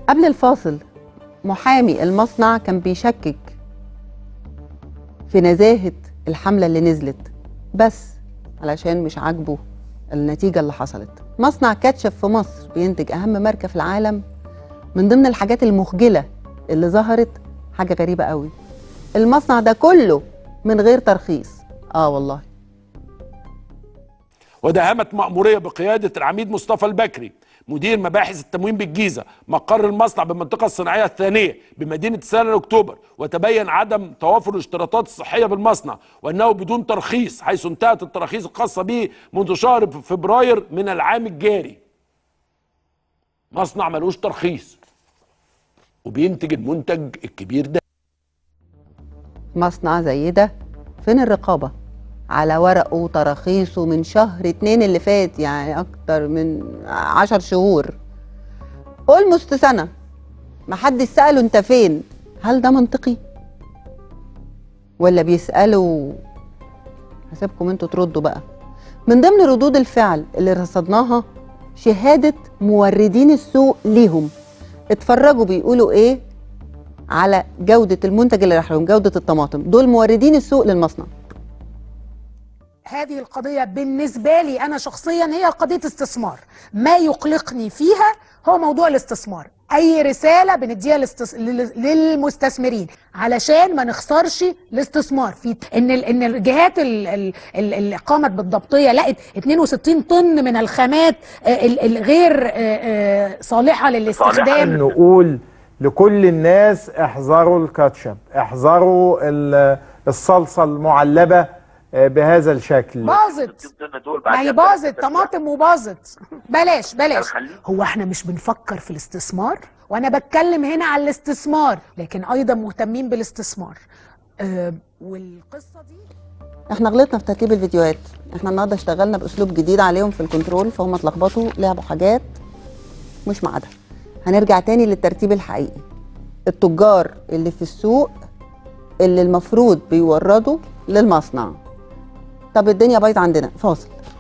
قبل الفاصل محامي المصنع كان بيشكك في نزاهة الحملة اللي نزلت بس علشان مش عاجبه النتيجة اللي حصلت مصنع كاتشب في مصر بينتج أهم ماركة في العالم من ضمن الحاجات المخجلة اللي ظهرت حاجة غريبة قوي المصنع ده كله من غير ترخيص اه والله وداهمت مأمورية بقيادة العميد مصطفى البكري مدير مباحث التموين بالجيزة مقر المصنع بالمنطقة الصناعية الثانية بمدينة سنة أكتوبر وتبين عدم توافر الاشتراطات الصحية بالمصنع وأنه بدون ترخيص حيث انتهت التراخيص الخاصة به منذ شهر فبراير من العام الجاري مصنع ملوش ترخيص وبينتج المنتج الكبير ده مصنع زي ده فين الرقابة على ورقه وتراخيصه من شهر اتنين اللي فات يعني أكتر من عشر شهور أولموست سنة محدش سأله أنت فين هل ده منطقي؟ ولا بيسألوا هسيبكم انتوا تردوا بقى من ضمن ردود الفعل اللي رصدناها شهادة موردين السوق ليهم اتفرجوا بيقولوا ايه على جودة المنتج اللي راح لهم جودة الطماطم دول موردين السوق للمصنع هذه القضية بالنسبة لي أنا شخصيا هي قضية استثمار ما يقلقني فيها هو موضوع الاستثمار أي رسالة بنديها للاستس... لل- للمستثمرين علشان ما نخسرش الاستثمار في إن ال... إن الجهات ال... ال... ال- اللي قامت بالضبطية لقت 62 طن من الخامات آه، ال- الغير آه، آه، صالحة للاستخدام نقول لكل الناس احذروا الكاتشب احذروا ال- الصلصة المعلبة آه، بهذا الشكل باظت ما هي باظت طماطم وباظت بلاش بلاش هو احنا مش بنفكر في الاستثمار وانا بتكلم هنا على الاستثمار لكن ايضا مهتمين بالاستثمار أه والقصه دي احنا غلطنا في ترتيب الفيديوهات احنا النهارده اشتغلنا باسلوب جديد عليهم في الكنترول فهم اتلخبطوا لعبوا حاجات مش ميعادها هنرجع تاني للترتيب الحقيقي التجار اللي في السوق اللي المفروض بيوردوا للمصنع طب الدنيا بايظه عندنا فاصل